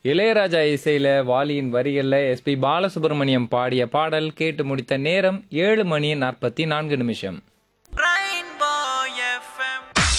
இளையராஜா இசையில வாலியின் வரிகள்ல எஸ்பி பாலசுப்ரமணியம் பாடிய பாடல் கேட்டு முடித்த நேரம் ஏழு மணி நாற்பத்தி நான்கு நிமிஷம் Rainbow FM.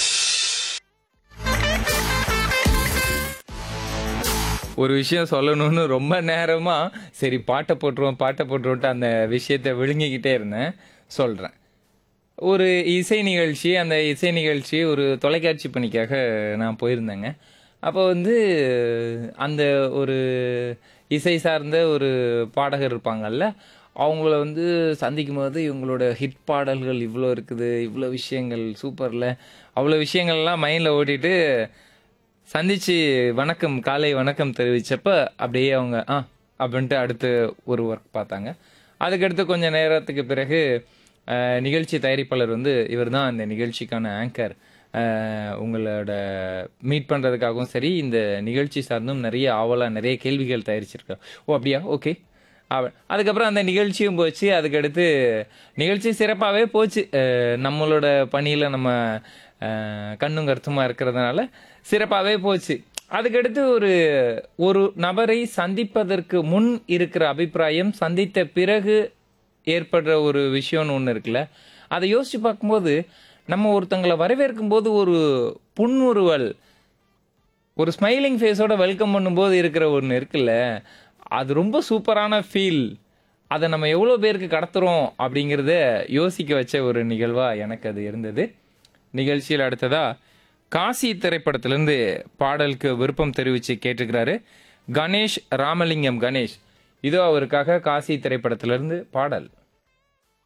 ஒரு விஷயம் சொல்லணும்னு ரொம்ப நேரமா சரி பாட்டை போட்டுருவோம் பாட்டை போட்டுருவோன்ட்டு அந்த விஷயத்தை விழுங்கிக்கிட்டே இருந்தேன் சொல்றேன் ஒரு இசை நிகழ்ச்சி அந்த இசை நிகழ்ச்சி ஒரு தொலைக்காட்சி பணிக்காக நான் போயிருந்தேங்க அப்போ வந்து அந்த ஒரு இசை சார்ந்த ஒரு பாடகர் இருப்பாங்கல்ல அவங்கள வந்து சந்திக்கும் போது இவங்களோட ஹிட் பாடல்கள் இவ்வளோ இருக்குது இவ்வளோ விஷயங்கள் சூப்பரில் அவ்வளோ விஷயங்கள்லாம் மைண்டில் ஓட்டிட்டு சந்திச்சு வணக்கம் காலை வணக்கம் தெரிவிச்சப்ப அப்படியே அவங்க ஆ அப்படின்ட்டு அடுத்து ஒரு ஒர்க் பார்த்தாங்க அதுக்கடுத்து கொஞ்சம் நேரத்துக்கு பிறகு அஹ், நிகழ்ச்சி தயாரிப்பாளர் வந்து இவர் தான் இந்த நிகழ்ச்சிக்கான ஆங்கர் உங்களோட மீட் பண்ணுறதுக்காகவும் சரி இந்த நிகழ்ச்சி சார்ந்தும் நிறைய ஆவலாக நிறைய கேள்விகள் தயாரிச்சிருக்கார் ஓ அப்படியா ஓகே அவ- அதுக்கப்புறம் அந்த நிகழ்ச்சியும் போச்சு அதுக்கடுத்து நிகழ்ச்சி சிறப்பாகவே போச்சு அஹ் நம்மளோட பணியில் நம்ம அஹ், கண்ணும் கருத்துமா இருக்கிறதுனால சிறப்பாகவே போச்சு அதுக்கடுத்து ஒரு ஒரு நபரை சந்திப்பதற்கு முன் இருக்கிற அபிப்பிராயம் சந்தித்த பிறகு ஏற்படுற ஒரு விஷயம்னு ஒன்று இருக்குல்ல அதை யோசிச்சு பார்க்கும்போது நம்ம ஒருத்தங்களை வரவேற்கும் போது ஒரு புன்முறுவல் ஒரு ஸ்மைலிங் ஃபேஸோட வெல்கம் பண்ணும்போது இருக்கிற ஒன்று இருக்குல்ல அது ரொம்ப சூப்பரான ஃபீல் அதை நம்ம எவ்வளோ பேருக்கு கடத்துறோம் அப்படிங்கிறத யோசிக்க வச்ச ஒரு நிகழ்வாக எனக்கு அது இருந்தது நிகழ்ச்சியில் அடுத்ததா காசி திரைப்படத்திலிருந்து பாடலுக்கு விருப்பம் தெரிவித்து கேட்டுக்கிறாரு கணேஷ் ராமலிங்கம் கணேஷ் இதோ அவருக்காக காசி திரைப்படத்திலிருந்து பாடல்